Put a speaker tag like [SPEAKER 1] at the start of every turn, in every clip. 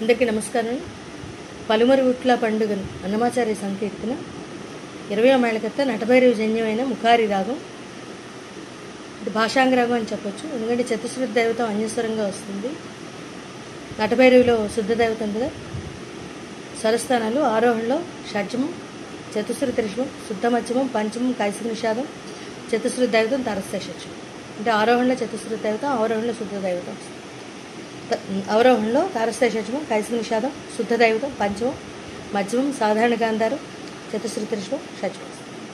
[SPEAKER 1] అందరికీ నమస్కారం పలుమరి ఉట్ల పండుగను అన్నమాచార్య సంకీర్తన ఇరవై మేళకత్త నటభైరవి జన్యమైన ముఖారి రాగం ఇది భాషాంగ రాగం అని చెప్పొచ్చు ఎందుకంటే చతుశ్రుత దైవతం అన్యస్వరంగా వస్తుంది నటభైరవిలో శుద్ధ దైవతం కదా స్వరస్థానాలు ఆరోహణలో షడ్జమం చతుశ్రుత రిషభం శుద్ధ మధ్యమం పంచమం కైసిక నిషాదం చతుశ్రుత దైవతం తరస్థ షడ్జమం అంటే ఆరోహణలో చతుశ్రుత దైవతం అవరోహణలో శుద్ధ దైవతం త- అవరోహణలో తారస్థ షడ్జమం కైసిక నిషాదం శుద్ధ దైవతం పంచమం మధ్యమం సాధారణ గాంధారం చతుశ్రుత రిషభం షడ్జమం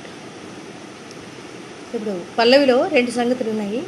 [SPEAKER 1] ఇప్పుడు పల్లవిలో రెండు సంగతులు ఉన్నాయి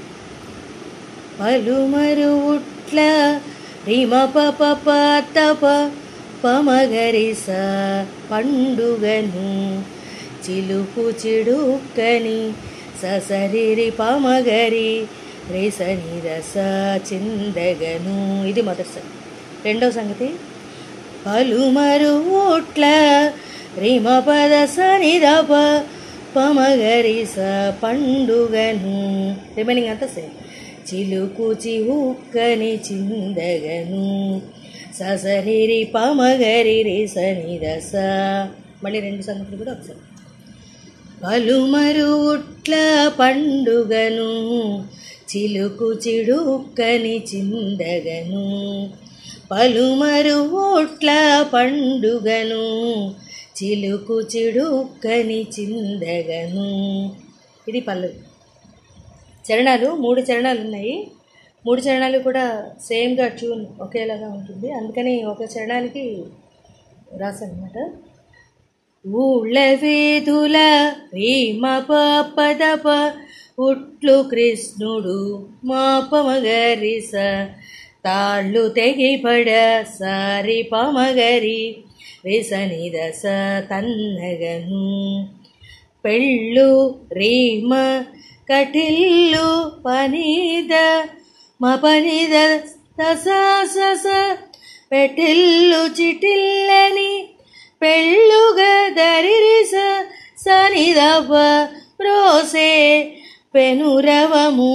[SPEAKER 1] పలుమరు ఉట్ల రిమ పప తప పమగరిస పండుగను చిలుకు చిడుక్కని ససరిరి పమగరి రేసని రస చిందగను ఇది మొదటి సంగతి రెండవ సంగతి పలుమరు ఓట్ల రిమ పద సనిదప పమగరిస పండుగను రిమైనింగ్ అంతా సేమ్ చిలుకు చిహుక్కని చిందగను ససరిరి పమగరి రిసని రస మళ్ళీ రెండు సంగతులు కూడా ఒకసారి పలుమరు ఉట్ల పండుగను చిలుకు చిడుక్కని చిందగను పలుమరు ఓట్ల పండుగను చిలుకు చిడుక్కని చిందగను ఇది పల్లవి చరణాలు మూడు చరణాలు ఉన్నాయి మూడు చరణాలు కూడా సేమ్గా ట్యూన్ ఒకేలాగా ఉంటుంది అందుకని ఒక చరణానికి రాసనమాట ఊళ్ళ వేదుల భీమ పదప ఉట్లు కృష్ణుడు మాపమగరిస తాళ్ళు తెగిపడ సారి పమగరి రిసని దశ తన్నగను పెళ్ళు రీమ కటిల్లు పనిద మపనిద సస సస పెటిల్లు చిటిల్లని పెళ్ళుగా దరిరిస సనిదవ ప్రోసే పెనురవము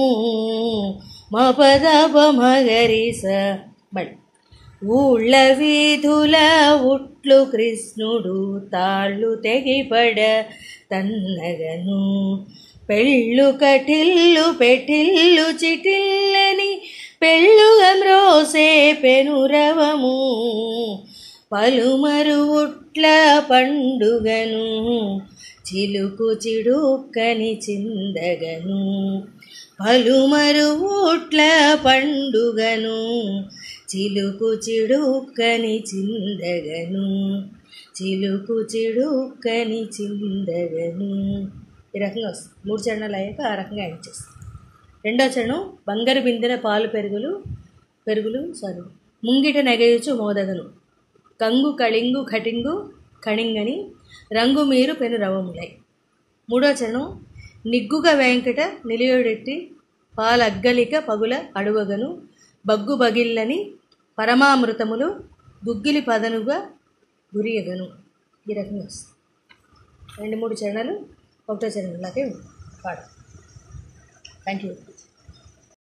[SPEAKER 1] మపదప మగరిస బడి ఊళ్ళ వీధుల ఉట్లు కృష్ణుడు తాళ్ళు తెగిపడ తన్నగను పెళ్ళు కటిల్లు పెటిల్లు చిటిల్లని పెళ్ళుగా మ్రోసే పెనురవము పలుమరు ఉట్ల పండుగను చిలుకు చిడుక్కని చిందగను పలుమరు ఉట్ల పండుగను చిలుకు చిడుక్కని చిందగను చిలుకు చిడుక్కని చిందగను ఈ రకంగా వస్తుంది మూడు చరణాలు అయ్యాక ఆ రకంగా ఎండ్ చేస్తాం రెండో చరణం బంగారు బిందెల పాలు పెరుగులు పెరుగులు సారీ ముంగిట నెగయుచు మోదగను కంగు కళింగు ఖటింగు కణింగని రంగు మీరు పెను రవములై మూడో చరణం నిగ్గుగ వెంకట నిలియోడెట్టి పాలగ్గలిక పగుల అడువగను బగ్గు బగిల్లని పరమామృతములు గుగ్గిలి పదనుగా గురియగను ఈ రకంగా వస్తుంది రెండు మూడు చరణాలు ఒకటో చరణంలాగే పాడ థ్యాంక్ యూ